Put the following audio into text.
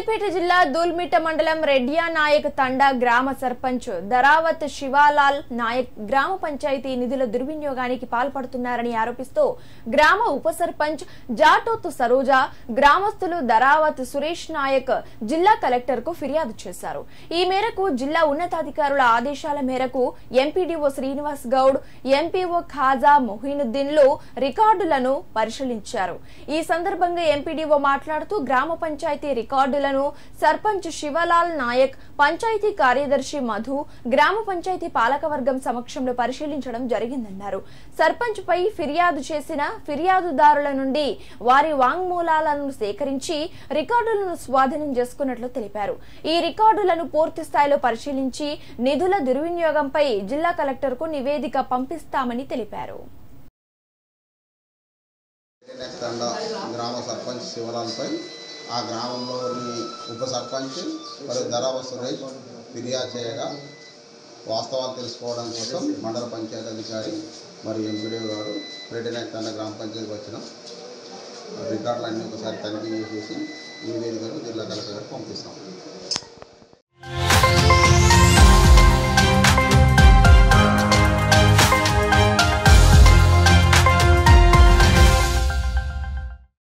సిద్దిపేట జిల్లా దూల్మిట్ట మండలం రెడ్డియా నాయక్ తండా గ్రామ సర్పంచ్ దరావత్ శివాలాల్ నాయక్ గ్రామ పంచాయతీ నిధుల దుర్వినియోగానికి పాల్పడుతున్నారని ఆరోపిస్తూ గ్రామ ఉప సర్పంచ్ జాటోత్ సరోజ గ్రామస్తులు దరావత్ సురేష్ నాయక్ జిల్లా కలెక్టర్ కు ఫిర్యాదు చేశారు ఈ మేరకు జిల్లా ఉన్నతాధికారుల ఆదేశాల మేరకు ఎంపీడీఓ శ్రీనివాస్ గౌడ్ ఎంపీఓ ఖాజా మొహినుద్దీన్లు రికార్డులను పరిశీలించారు ఈ సందర్భంగా ఎంపీడీఓ మాట్లాడుతూ గ్రామ పంచాయతీ రికార్డులను సర్పంచ్ శివలాల్ నాయక్ పంచాయతీ కార్యదర్శి మధు గ్రామ పంచాయతీ పాలకవర్గం సమక్షంలో పరిశీలించడం జరిగిందన్నారు సర్పంచ్ పై ఫిర్యాదు చేసిన ఫిర్యాదుదారుల నుండి వారి వాంగ్మూలాలను సేకరించి రికార్డులను స్వాధీనం చేసుకున్నట్లు తెలిపారు ఈ రికార్డులను పూర్తి స్థాయిలో పరిశీలించి నిధుల దుర్వినియోగంపై జిల్లా కలెక్టర్కు నివేదిక పంపిస్తామని తెలిపారు తండ గ్రామ సర్పంచ్ శివలాల్పై ఆ గ్రామంలోని ఉప సర్పంచ్ మరియు ధరావ సురేష్ ఫిర్యాదు చేయగా వాస్తవాలు తెలుసుకోవడం కోసం మండల పంచాయతీ అధికారి మరియు ఎంపీడీ గారు రెడ్డినాయక్ తండ గ్రామ పంచాయతీకి వచ్చిన రికార్డులు అన్నీ ఒకసారి తనిఖీ చేసేసి నివేదికను జిల్లా కలెక్టర్ గారికి పంపిస్తాం